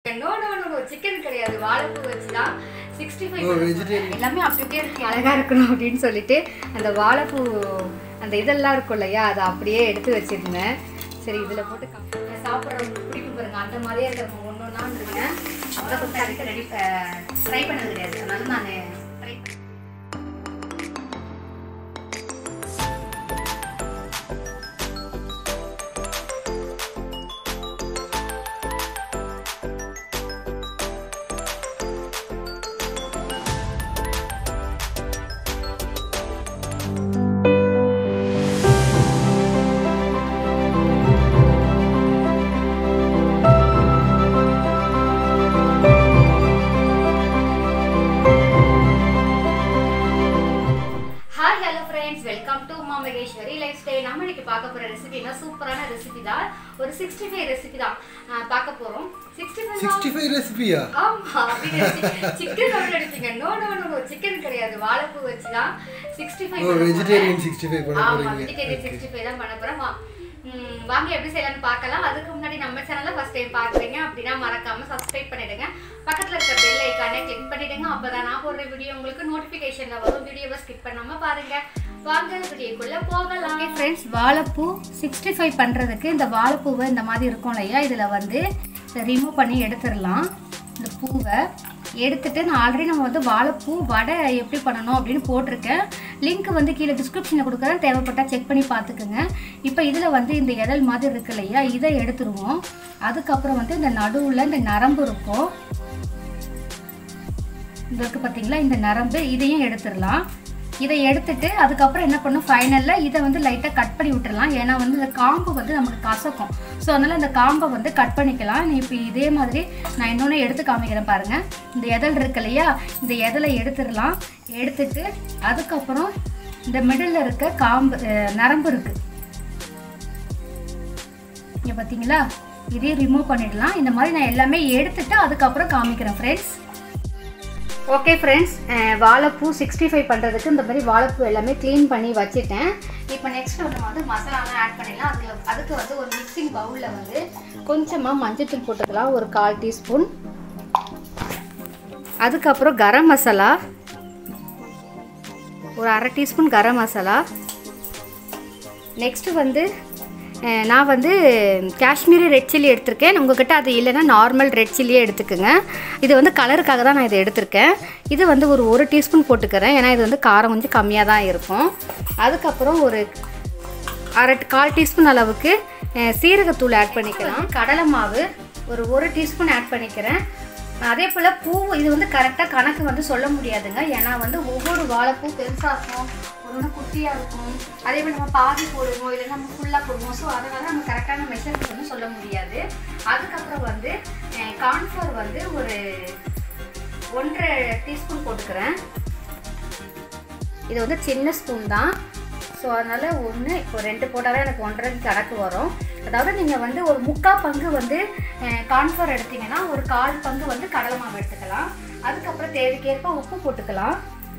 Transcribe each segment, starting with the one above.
No no no chicken கிடையாது வாழைப்பூ வச்சு தான் சிக்ஸ்டி ஓ ஃபைவ் வெஜிடேரியன் எல்லாமே அப்படி அப்படியே இருக்கு அழகா இருக்கணும் அப்படின்னு சொல்லிட்டு அந்த வாழைப்பூ அந்த இதெல்லாம் இருக்கும் இல்லையா அதை அப்படியே எடுத்து வச்சிருந்தேன் சரி இதில் போட்டு கா- சாப்பிட்றவங்களுக்கு பிடிக்கும் பாருங்க அந்த மாதிரியே இருக்கிறவங்க ஒன்று ஒன்றா இருக்கேன் அப்புறம் கொஞ்சம் அதுக்கு ரெடி ட்ரை பண்ணது கிடையாது அதனால நான் try hi hello friends welcome to Uma Maheswari lifestyle நம்ம இன்னைக்கு பார்க்க போகிற ரெசிபினா சூப்பரான ரெசிபி தான் ஒரு சிக்ஸ்டி ஃபைவ் ரெசிபி தான் ஆஹ் பார்க்க போகிறோம் சிக்ஸ்டி ஃபைவ் சிக்ஸ்டி ஃபைவ் ரெசிபியா ஆமா சிக்கன் சாப்பிட்டு அடிப்பீங்க நோ நோ நோ சிக்கன் கிடையாது வாழைப்பூ வச்சு தான் சிக்ஸ்டி ஓ ஃபைவ் வெஜிடேரியன் சிக்ஸ்டி ஃபைவ் பண்ண ஆமா போறீங்க வெஜிடேரியன் சிக்ஸ்டி ஃபைவ் தான் பண்ண போகிறோம் வாங்க எப்படி செய்யலாம்னு பார்க்கலாம் அதுக்கு முன்னாடி நம்ம சேனலை ஃபர்ஸ்ட் டைம் பார்க்குறீங்க அப்படின்னா மறக்காம சப்ஸ்கிரைப் பண்ணிடுங்க பக்கத்தில் இருக்க பெல் ஐக்கானே கிளிக் பண்ணிடுங்க அப்பதான் நான் போடுற வீடியோ உங்களுக்கு நோட்டிஃபிகேஷனில் வரும் வீடியோவை ஸ்கிப் பண்ணாம பாருங்க வாங்க வீடியோக்குள்ள போகலாம் ஃப்ரெண்ட்ஸ் வாழைப்பூ சிக்ஸ்டி ஃபைவ் பண்ணுறதுக்கு இந்த வாழைப்பூவை இந்த மாதிரி இருக்கும் இல்லையா இதில் வந்து ரிமூவ் பண்ணி எடுத்துடலாம் இந்த பூவை எடுத்துட்டு நான் ஆல்ரெடி நம்ம வந்து வாழைப்பூ வடை எப்படி பண்ணணும் அப்படின்னு போட்டிருக்கேன் லிங்க் வந்து கீழே டிஸ்கிரிப்ஷனில் கொடுக்குறேன் தேவைப்பட்டால் செக் பண்ணி பார்த்துக்குங்க இப்போ இதில் வந்து இந்த இதழ் மாதிரி இருக்கு இல்லையா இதை எடுத்துருவோம் அதுக்கப்புறம் வந்து இந்த நடுவில் இந்த நரம்பு இருக்கும் இந்த இருக்கு பார்த்தீங்களா இந்த நரம்பு இதையும் எடுத்துடலாம் இதை எடுத்துட்டு அதுக்கப்புறம் என்ன பண்ணும் ஃபைனலில் இதை வந்து லைட்டாக கட் பண்ணி விட்டுறலாம் ஏன்னா வந்து இந்த காம்பு வந்து நமக்கு கசக்கும் ஸோ அதனால் அந்த காம்பை வந்து கட் பண்ணிக்கலாம் நீ இப்போ இதே மாதிரி நான் இன்னொன்று எடுத்து காமிக்கிறேன் பாருங்கள் இந்த எதழ் இருக்கு இல்லையா இந்த எதலை எடுத்துடலாம் எடுத்துட்டு அதுக்கப்புறம் இந்த மிடில் இருக்க காம்பு அஹ், நரம்பு இருக்குது இங்கே பார்த்தீங்களா இதையும் ரிமூவ் பண்ணிடலாம் இந்த மாதிரி நான் எல்லாமே எடுத்துட்டு அதுக்கப்புறம் காமிக்கிறேன் ஃப்ரெண்ட்ஸ் ஓகே ஃப்ரெண்ட்ஸ் வாழைப்பூ சிக்ஸ்டி ஃபைவ் பண்ணுறதுக்கு இந்த மாதிரி வாழைப்பூ எல்லாமே க்ளீன் பண்ணி வச்சுட்டேன் இப்போ நெக்ஸ்ட் வந்து வந்து மசாலாலாம் ஆட் பண்ணிடலாம் அதில் அதுக்கு வந்து ஒரு மிக்சிங் பவுலில் வந்து கொஞ்சமாக மஞ்சள்தூள் போட்டுக்கலாம் ஒரு கால் டீஸ்பூன் அதுக்கப்புறம் கரம் மசாலா ஒரு அரை டீஸ்பூன் கரம் மசாலா நெக்ஸ்ட்டு வந்து அஹ், நான் வந்து காஷ்மீரி ரெட் சில்லி எடுத்திருக்கேன் உங்ககிட்ட அது இல்லைன்னா நார்மல் ரெட் சில்லியே எடுத்துக்கோங்க இது வந்து கலருக்காக தான் நான் இதை எடுத்திருக்கேன் இது வந்து ஒரு ஒரு டீஸ்பூன் போட்டுக்கிறேன் ஏன்னா இது வந்து காரம் கொஞ்சம் கம்மியாக தான் இருக்கும் அதுக்கப்புறம் ஒரு அரை கால் டீஸ்பூன் அளவுக்கு அஹ், சீரகத்தூள் ஆட் பண்ணிக்கலாம் கடலை மாவு ஒரு ஒரு டீஸ்பூன் ஆட் பண்ணிக்கிறேன் அதே போல் பூ இது வந்து கரெக்டாக கணக்கு வந்து சொல்ல முடியாதுங்க ஏன்னா வந்து ஒவ்வொரு வாழைப்பூ பெருசாக இருக்கும் ஒரு ஒன்று குட்டியாக இருக்கும் அதே மாதிரி நம்ம பாதி போடுவோம் இல்லை நம்ம ஃபுல்லாக போடுவோம் ஸோ அதனால நம்ம கரெக்டான மெஷர்மெண்ட் வந்து சொல்ல முடியாது அதுக்கப்புறம் வந்து கார்ன்ஃப்ளவர் வந்து ஒரு ஒன்றரை டீஸ்பூன் போட்டுக்கிறேன் இது வந்து சின்ன ஸ்பூன் தான் ஸோ அதனால் ஒன்று இப்போ ரெண்டு போட்டாலே எனக்கு ஒன்றரை கணக்கு வரும் அதாவது நீங்கள் வந்து ஒரு முக்கால் பங்கு வந்து கார்ன்ஃப்ளவர் எடுத்தீங்கன்னா ஒரு கால் பங்கு வந்து கடலை மாவு எடுத்துக்கலாம் அதுக்கப்புறம் தேவைக்கேற்ப உப்பு போட்டுக்கலாம்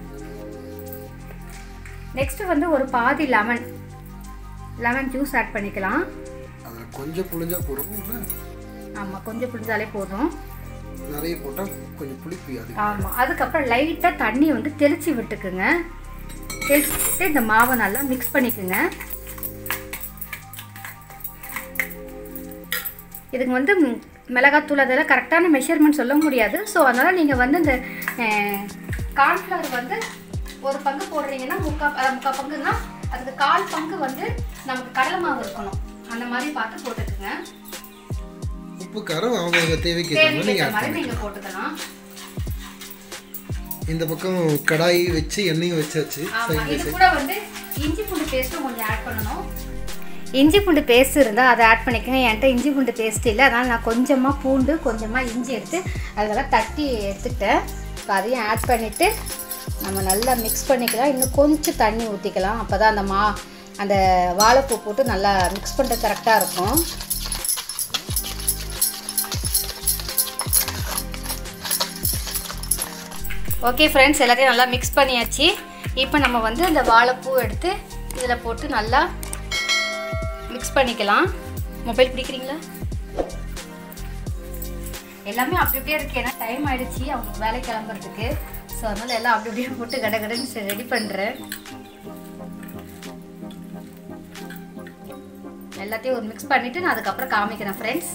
நெக்ஸ்ட்டு வந்து ஒரு பாதி லெமன் லெமன் ஜூஸ் ஆட் பண்ணிக்கலாம் அதில் கொஞ்சம் புளிஞ்சா போடும் இல்ல? ஆமாம் கொஞ்சம் புரிஞ்சாலே போதும் நிறைய போட்டால் கொஞ்சம் புளிப்பு அது ஆமாம் அதுக்கப்புறம் லைட்டாக தண்ணி வந்து தெளித்து விட்டுக்குங்க தெளித்து விட்டு இந்த மாவை நல்லா மிக்ஸ் பண்ணிக்கோங்க இதுக்கு வந்து ம், மிளகாத்தூள் அதெல்லாம் கரெக்டான மெஷர்மெண்ட் சொல்ல முடியாது ஸோ அதனால் நீங்கள் வந்து இந்த கார்ன்ஃப்ளவர் வந்து ஒரு பங்கு போடுறீங்கன்னா முக்கால் அஹ், முக்கால் பங்குன்னா அதுக்கு கால் பங்கு வந்து நமக்கு கடலை மாவு இருக்கணும் அந்த மாதிரி பார்த்து போட்டுக்குங்க உப்பு காரம் அவங்க தேவைக்கு ஏற்ற மாதிரி நீங்கள் தேவைக்கேற்ற ஆட் மாதிரி பண்ணி நீங்கள் போட்டுக்கலாம் இந்த பக்கம் கடாய் வச்சு எண்ணெயும் வச்சாச்சு ஆமா இது கூட வந்து இஞ்சி பூண்டு பேஸ்ட்டும் கொஞ்சம் ஆட் பண்ணணும் இஞ்சி பூண்டு பேஸ்ட் இருந்தால் அதை ஆட் பண்ணிக்கோங்க என்கிட்ட இஞ்சி பூண்டு பேஸ்ட் இல்லை அதனால் நான் கொஞ்சமாக பூண்டு கொஞ்சமாக இஞ்சி எடுத்து அதெல்லாம் தட்டி எடுத்துக்கிட்டேன் இப்போ அதையும் ஆட் பண்ணிவிட்டு நம்ம நல்லா மிக்ஸ் பண்ணிக்கலாம் இன்னும் கொஞ்சம் தண்ணி ஊற்றிக்கலாம் அப்போ தான் அந்த மா அந்த வாழைப்பூ போட்டு நல்லா மிக்ஸ் பண்ணுறது கரெக்டாக இருக்கும் ஓகே ஃப்ரெண்ட்ஸ் எல்லாத்தையும் நல்லா மிக்ஸ் பண்ணியாச்சு இப்போ நம்ம வந்து இந்த வாழைப்பூ எடுத்து இதில் போட்டு நல்லா மிக்ஸ் பண்ணிக்கலாம் மொபைல் பிடிக்கிறீங்களா எல்லாமே அப்படி அப்படியே இருக்கு ஏன்னா டைம் ஆயிடுச்சு அவங்களுக்கு வேலை கிளம்புறதுக்கு ஸோ அதனால எல்லாம் அப்படி அப்படியே போட்டு கட கடன்னு ரெடி பண்ணுறேன் எல்லாத்தையும் ஒரு மிக்ஸ் பண்ணிவிட்டு நான் அதுக்கப்புறம் காமிக்கிறேன் ஃப்ரெண்ட்ஸ்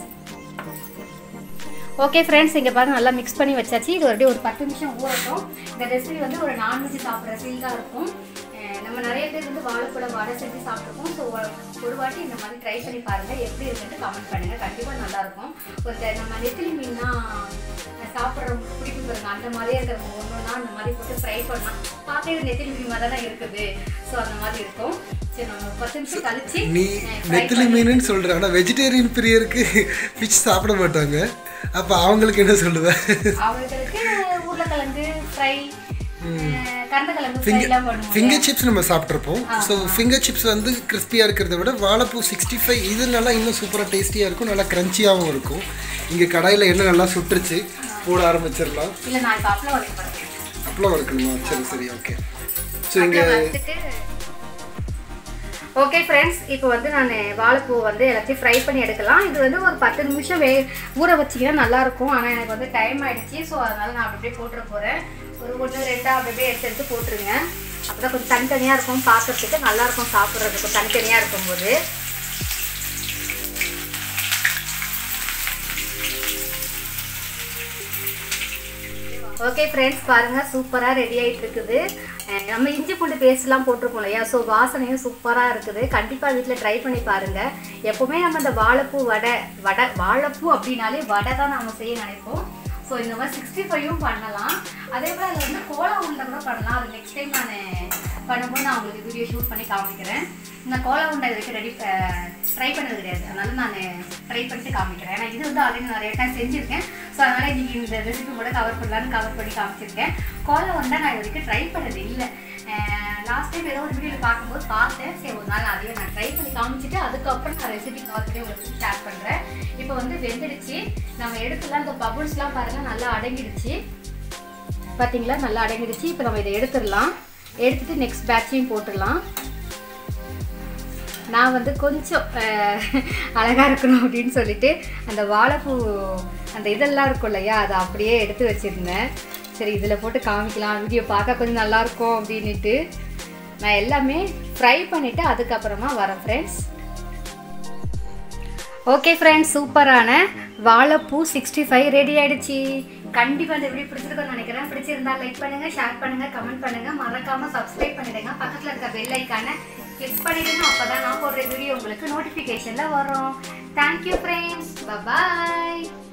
ஓகே ஃப்ரெண்ட்ஸ் இங்கே பாருங்க நல்லா மிக்ஸ் பண்ணி வச்சாச்சு இது ஒரு ஒரு பத்து நிமிஷம் ஊறட்டும் இந்த ரெசிபி வந்து ஒரு நான்வெஜ் சாப்பிட்ற ஃபீல் தான் இருக்கும் அஹ் நம்ம நிறைய பேர் வந்து வாழைப்பழம் வடை செஞ்சு சாப்பிட்ருக்கோம் ஸோ ஒரு வாட்டி இந்த மாதிரி ட்ரை பண்ணி பாருங்கள் எப்படி இருக்குன்னு கமெண்ட் பண்ணுங்கள் கண்டிப்பாக நல்லாயிருக்கும் ஒரு த- நம்ம நெத்திலி மீன்னா சாப்பிட்றவங்க பிடிக்கும் பாருங்க அந்த மாதிரியே இருக்கிறவங்க ஒன்று ஒன்றா அந்த மாதிரி போட்டு ஃப்ரை பண்ணலாம் பார்க்கவே நெத்திலி மீன் மாதிரி தானே இருக்குது ஸோ அந்த மாதிரி இருக்கும் சரி நம்ம ஒரு பத்து நிமிஷம் கழிச்சு நீ அஹ், fry நெத்திலி மீனுன்னு சொல்ற ஆனா வெஜிடேரியன் பிரியருக்கு ஃபிஷ் சாப்பிட மாட்டாங்க அப்ப அவங்களுக்கு என்ன சொல்லுவேன் அவங்களுக்கு உருளைக்கிழங்கு ஃப்ரை கரண்டக்கிழங்கு ஃப்ரை எல்லாம் பண்ணுவோம் ஃபிங்கர் சிப்ஸ் நம்ம சாப்பிட்ருப்போம் ஸோ ஃபிங்கர் சிப்ஸ் வந்து கிறிஸ்பியாக இருக்கிறத விட வாழைப்பூ சிக்ஸ்டி ஃபைவ் இது நல்லா இன்னும் சூப்பராக டேஸ்டியாக இருக்கும் நல்லா க்ரன்ச்சியாகவும் இருக்கும் இங்கே கடாயில் எண்ணெய் நல்லா சுட்டுருச்சு போட ஆரம்பிச்சிடலாம் இல்லை நான் இப்போ அப்பளம் வரைக்கும் பண்ணுறேன் அப்பளம் வறுக்கணுமா சரி சரி ஓகே ஸோ இங்கே ஓகே ஃப்ரெண்ட்ஸ் இப்போ வந்து நான் வாழைப்பூ வந்து எல்லாத்தையும் ஃப்ரை பண்ணி எடுக்கலாம் இது வந்து ஒரு பத்து நிமிஷம் வே ஊற வச்சிங்கன்னா நல்லாயிருக்கும் ஆனால் எனக்கு வந்து டைம் ஆயிடுச்சு ஸோ அதனால நான் அப்படி அப்படியே போட்டுற போகிறேன் ஒரு ஒன்று ரெண்டாக அப்படி அப்படியே எடுத்து எடுத்து போட்டுருங்க அப்போ தான் கொஞ்சம் தனித்தனியாக இருக்கும் பார்க்கறதுக்கு நல்லாயிருக்கும் சாப்பிட்றதுக்கு தனித்தனியாக இருக்கும்போது ஓகே ஃப்ரெண்ட்ஸ் பாருங்க சூப்பராக ரெடி ஆயிட்டு இருக்குது அஹ் நம்ம இஞ்சி பூண்டு பேஸ்ட்லாம் போட்டிருக்கோம் இல்லையா ஸோ வாசனையும் சூப்பராக இருக்குது கண்டிப்பாக வீட்டில் ட்ரை பண்ணி பாருங்க எப்போவுமே நம்ம இந்த வாழைப்பூ வடை வடை வாழைப்பூ அப்படின்னாலே வடை தான் நம்ம செய்ய நினைப்போம் ஸோ இந்த மாதிரி சிக்ஸ்டி ஃபைவும் பண்ணலாம் அதே போல் அதில் வந்து கோலா உருண்டை கூட பண்ணலாம் அது நெக்ஸ்ட் டைம் நான் பண்ணும்போது நான் உங்களுக்கு வீடியோ ஷூட் பண்ணி காமிக்கிறேன் இந்த கோலா உருண்டை இது வரைக்கும் ரெடி ட்ரை பண்ணது கிடையாது அதனால நான் ட்ரை பண்ணிட்டு காமிக்கிறேன் ஏன்னா இது வந்து ஆல்ரெடி நிறைய டைம் செஞ்சுருக்கேன் ஸோ அதனால் இன்னைக்கு இந்த ரெசிபி கூட கவர் பண்ணலான்னு கவர் பண்ணி காமிச்சிருக்கேன் கோலா உருண்டை நான் இது வரைக்கும் ட்ரை பண்ணது இல்லை லாஸ்ட் டைம் ஏதோ ஒரு வீடியோவில் பார்க்கும்போது பார்த்தேன் சரி ஒரு நாள் அதையும் நான் ட்ரை பண்ணி காமிச்சிட்டு அதுக்கப்புறம் நான் ரெசிபி கவர் பண்ணி உங்களுக்கு ஷேர் பண்ணுறேன் இப்போ வந்து வெந்துடுச்சு நம்ம எடுத்துலாம் இந்த பபுள்ஸ்லாம் பாருங்கள் நல்லா அடங்கிடுச்சு பார்த்தீங்களா நல்லா அடங்கிடுச்சு இப்போ நம்ம இதை எடுத்துடலாம் எடுத்துட்டு நெக்ஸ்ட் பேட்சையும் போட்டுடலாம் நான் வந்து கொஞ்சம் அஹ், அழகா இருக்கணும் அப்படின்னு சொல்லிட்டு அந்த வாழைப்பூ அந்த இதெல்லாம் இருக்கும் இல்லையா அதை அப்படியே எடுத்து வச்சிருந்தேன் சரி இதில் போட்டு காமிக்கலாம் வீடியோ பார்க்க கொஞ்சம் நல்லா இருக்கும் அப்படின்ட்டு நான் எல்லாமே ஃப்ரை பண்ணிவிட்டு அதுக்கப்புறமா வரேன் ஃப்ரெண்ட்ஸ் ஓகே ஃப்ரெண்ட்ஸ் சூப்பரான வாழைப்பூ சிக்ஸ்டி ஃபைவ் ரெடி ஆயிடுச்சு கண்டிப்பாக இந்த வீடியோ பிடிச்சிருக்கும்னு நினைக்கிறேன் பிடிச்சிருந்தா லைக் பண்ணுங்க ஷேர் பண்ணுங்க கமெண்ட் பண்ணுங்க மறக்காம சப்ஸ்கிரைப் பண்ணிடுங்க பக்கத்தில் இருக்க பெல் ஐக்கானை கிளிக் பண்ணிடுங்க அப்பதான் நான் போடுற வீடியோ உங்களுக்கு நோட்டிஃபிகேஷனில் வரும் தேங்க்யூ ஃப்ரெண்ட்ஸ் பாய்